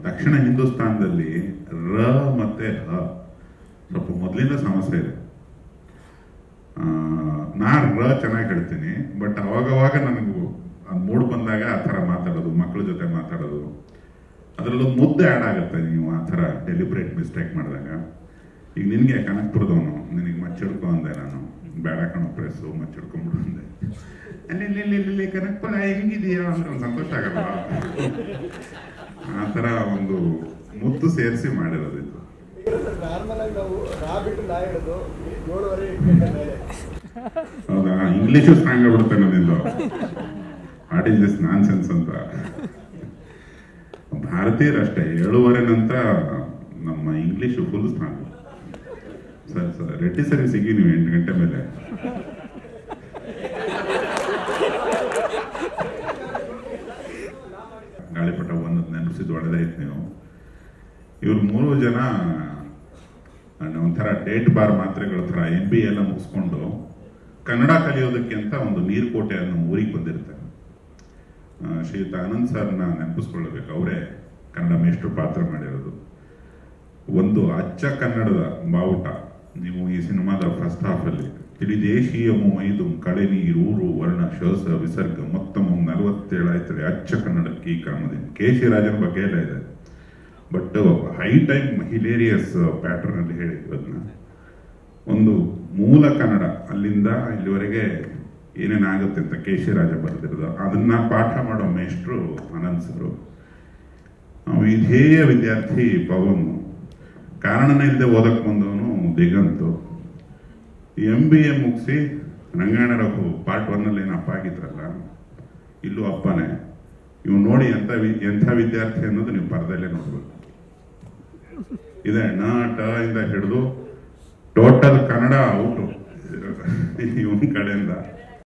ದಕ್ಷಿಣ ಹಿಂದೂಸ್ತಾನದಲ್ಲಿ ರ ಮತ್ತೆ ಹ ಸ್ವಲ್ಪ ಮೊದಲಿಂದ ಸಮಸ್ಯೆ ಇದೆ ಆ, ನಾ ರ ಚೆನ್ನಾಗಿ ಹೇಳ್ತೀನಿ ಬಟ್ ಅವಾಗವಾಗ ನನಗೂ ಅದು ಮೂಡ್ ಬಂದಾಗ ಆ ಥರ ಮಾತಾಡೋದು ಮಕ್ಕಳ ಜೊತೆ ಮಾತಾಡೋದು ಅದರಲ್ಲೂ ಮುದ್ದೆ ಆ್ಯಡ್ ಆಗುತ್ತೆ ನೀವು ಆ ಥರ ಡೆಲಿಬ್ರೇಟ್ ಮಿಸ್ಟೇಕ್ ಮಾಡಿದಾಗ ಈಗ ನಿನಗೆ ಕನಕ್ಪುರದವನು ನಿನಗೆ ಮಚ್ಚಿಡ್ಕೊ ಅಂದೆ ನಾನು ಬೇಡ ಕಣೋ ಪ್ರೆಸ್ಸು ಮಚ್ಚಿಡ್ಕೊಂಬಿಡು ಅಂದೆ ಅಲ್ಲಿ ಇಲ್ಲಿ ಇಲ್ಲಿ ಇಲ್ಲಿ ಕನಕ್ಪುರ ಹೆಂಗಿದೆಯಾ ಅಂದ್ರೆ ಒಂದು ಸಂತೋಷ ಆಗಲ್ಲ ಆ ಥರ ಒಂದು ಮುತ್ತು ಸೇರಿಸಿ ಮಾಡಿರೋದು ಇದು ನಾರ್ಮಲ್ ಆಗಿ ನಾವು ರಾ ಬಿಟ್ಟು ನಾ ಹೇಳೋದು ಏಳುವರೆ ಎಂಟು ಗಂಟೆ ಮೇಲೆ ಹೌದಾ ಇಂಗ್ಲೀಷು ಸ್ಟ್ರಾಂಗ್ ಆಗ್ಬಿಡುತ್ತೆ ನನ್ನಿಂದು what is this nonsense ಅಂತ ಭಾರತೀಯರಷ್ಟೇ ಏಳುವರೆ ನಂತರ ನಮ್ಮ English full strong sir sir Reddy ಸರಿ ಸಿಗಿ ನೀವು ಎಂಟು ಗಂಟೆ ಮೇಲೆ ಗಾಳಿಪಟ ಒಂದು ನೆನಪಿಸಿದ್ದು ಒಳ್ಳೆದೇ ಇತ್ತು ನೀವು ಇವ್ರು ಮೂರು ಜನ ಅಹ್, ಒಂಥರ ಡೇಟ್ ಬಾರ್ ಮಾತ್ರೆಗಳ ಥರ ಎಂ ಬಿ ಎಲ್ಲ ಮುಗಿಸ್ಕೊಂಡು ಕನ್ನಡ ಕಲಿಯೋದಕ್ಕೆ ಅಂತ ಒಂದು ನೀರ್ಕೋಟೆ ಅನ್ನೋ ಊರಿಗೆ ಬಂದಿರ್ತಾರೆ ಆ, ಶ್ರೀಯುತ ಆನಂದ್ ಸರ್ನ ನೆನಪಿಸ್ಕೊಳ್ಳಬೇಕು ಅವರೇ ಕನ್ನಡ ಮೇಷ್ಟ್ರು ಪಾತ್ರ ಮಾಡಿರೋದು ಒಂದು ಅಚ್ಚ ಕನ್ನಡದ ಬಾವುಟ ನೀವು ಈ ಸಿನಿಮಾದ ಫಸ್ಟ್ ಹಾಫ್ ಅಲ್ಲಿ ತಿಳಿದೇಶೀಯಮು ಮೈದು ಕಳೆ ನೀರೂರು ವರ್ಣ ಶ್ವಾಸ ವಿಸರ್ಗ ಮೊತ್ತಮ ನಲವತ್ತೇಳು ಆಯ್ತದೆ ಅಚ್ಚ ಕನ್ನಡಕ್ಕೆ ಈ ಕ್ರಮದಿಂದ ಕೆ ಸಿ ರಾಜನ್ ಬಗ್ಗೆ ಎಲ್ಲ ಇದೆ but high time hilarious pattern ಅಲ್ಲಿ ಹೇಳಿದ್ರು ಅದನ್ನ ಒಂದು ಮೂಲ ಕನ್ನಡ ಅಲ್ಲಿಂದ ಇಲ್ಲಿವರೆಗೆ ಏನೇನಾಗುತ್ತೆ ಅಂತ ಕೆ ಸಿ ರಾಜ ಬರೆದಿರೋದು ಅದನ್ನ ಪಾಠ ಮಾಡೋ ಮೇಷ್ಟ್ರು ಆನಂದ್ ಸರು ವಿಧೇಯ ವಿದ್ಯಾರ್ಥಿ ಪವನ್ ಕಾರಣನೇ ಇಲ್ಲದೆ ಓದಕ್ ಬಂದವನು ದಿಗಂತು ಎಂ ಬಿ ಎ ಮುಗಿಸಿ ರಂಗಾಯಣ ರಘು ಪಾರ್ಟ್ ಒನ್ ಅಲ್ಲಿ ಏನು ಅಪ್ಪ ಆಗಿದ್ರಲ್ಲ ಇಲ್ಲೂ ಅಪ್ಪನೇ ಇವ್ ನೋಡಿ ಎಂತ ವಿ- ಎಂಥ ವಿದ್ಯಾರ್ಥಿ ಅನ್ನೋದು ನೀವು ಪರದಲ್ಲೇ ನೋಡ್ಬೇಕು ಇದೆ ನ ಟ ಇಂದ ಹಿಡಿದು ಟೋಟಲ್ ಕನ್ನಡ ಔಟು ಇವನ್ ಕಡೆಯಿಂದ